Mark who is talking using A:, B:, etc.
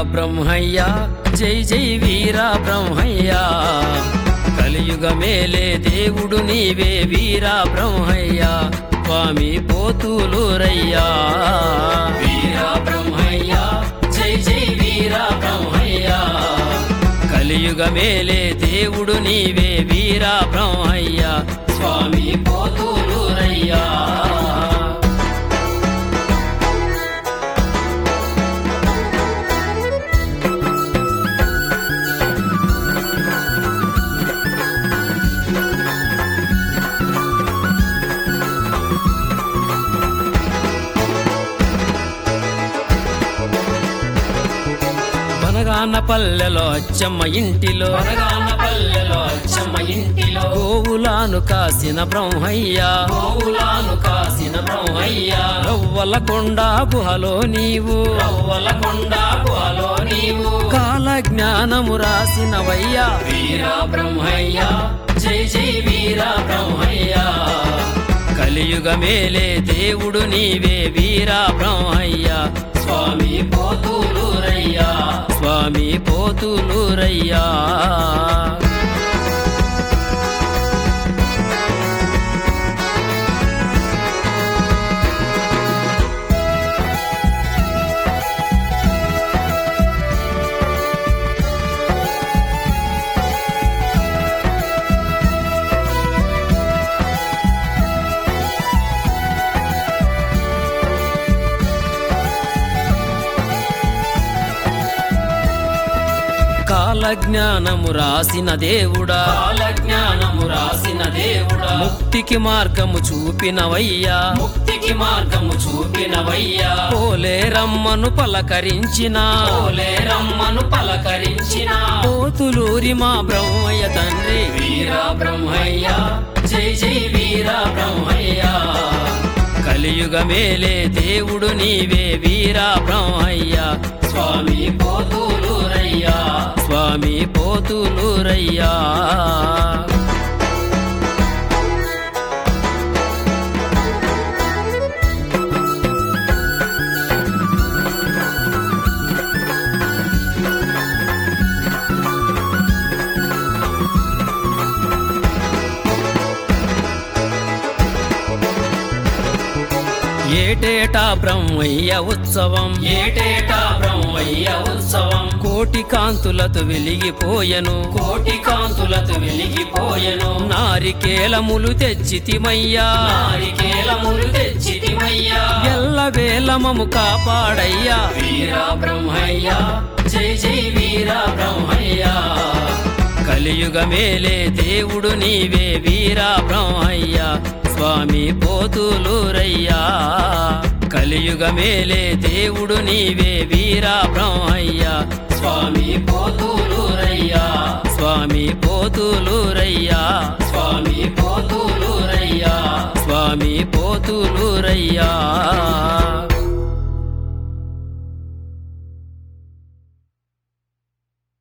A: బ్రహ్మయ్య జై జై వీర బ్రహ్మయ్య కలియుగ మేలే దేవుడు నీవే వీర బ్రహ్మయ్య స్వామి పోతులూరయ్యా వీర బ్రహ్మయ్య జై జై వీర బ్రహ్మయ్య కలియుగ మేలే దేవుడు నీవే వీర బ్రహ్మయ్య స్వామి పోతులూరయ్యా బనగాన పల్లెలో అచ్చమ్మ ఇంటిలో బనగాన పల్లెలో అచ్చమ్మ ఇంటిలో గోవులాను కాసిన బ్రహ్మయ్య గోవులాను కాసిన బ్రహ్మయ్య రవ్వల కొండ గుహలో నీవు రవ్వల కొండ గుహలో నీవు కాల జ్ఞానము రాసినవయ్యా వీర బ్రహ్మయ్య జై జై వీర బ్రహ్మయ్య కలియుగ మేలే దేవుడు నీవే వీర బ్రహ్మయ్య స్వామి పోతులూరయ్యా స్వామి పోతులూరయ్యా కాల జ్ఞానము రాసిన దేవుడా కాల జ్ఞానము రాసిన దేవుడా ముక్తికి మార్గము చూపినవయ్యా ముక్తికి మార్గము చూపినవయ్యా పోలే రమ్మను పలకరించిన పోలే రమ్మను పలకరించిన పోతులూరి మా బ్రహ్మయ్య తండ్రి వీర బ్రహ్మయ్య జై జై వీర బ్రహ్మయ్య కలియుగ మేలే దేవుడు నీవే వీర బ్రహ్మయ్య స్వామి పోతులూరయ్యా స్వామి పోతులూరయ్యా ఏటేటా బ్రహ్మయ్య ఉత్సవం ఏటేటా బ్రహ్మయ్య ఉత్సవం కోటి కాంతులతో వెలిగిపోయెను కోటి కాంతులతో వెలిగిపోయెను నారికేలములు తెచ్చితిమయ్యా నారికేలములు తెచ్చితిమయ్యా ఎల్ల వేలమము కాపాడయ్యా వీర బ్రహ్మయ్య జై జై వీర బ్రహ్మయ్య కలియుగ మేలే దేవుడు నీవే వీర బ్రహ్మయ్య స్వామి పోతులూరయ్యా కలియుగ మేలే దేవుడు నీవే వీర బ్రహ్మయ్య స్వామి పోతులూరయ్యా స్వామి పోతులూరయ్యా స్వామి పోతులూరయ్యా స్వామి పోతులూరయ్యా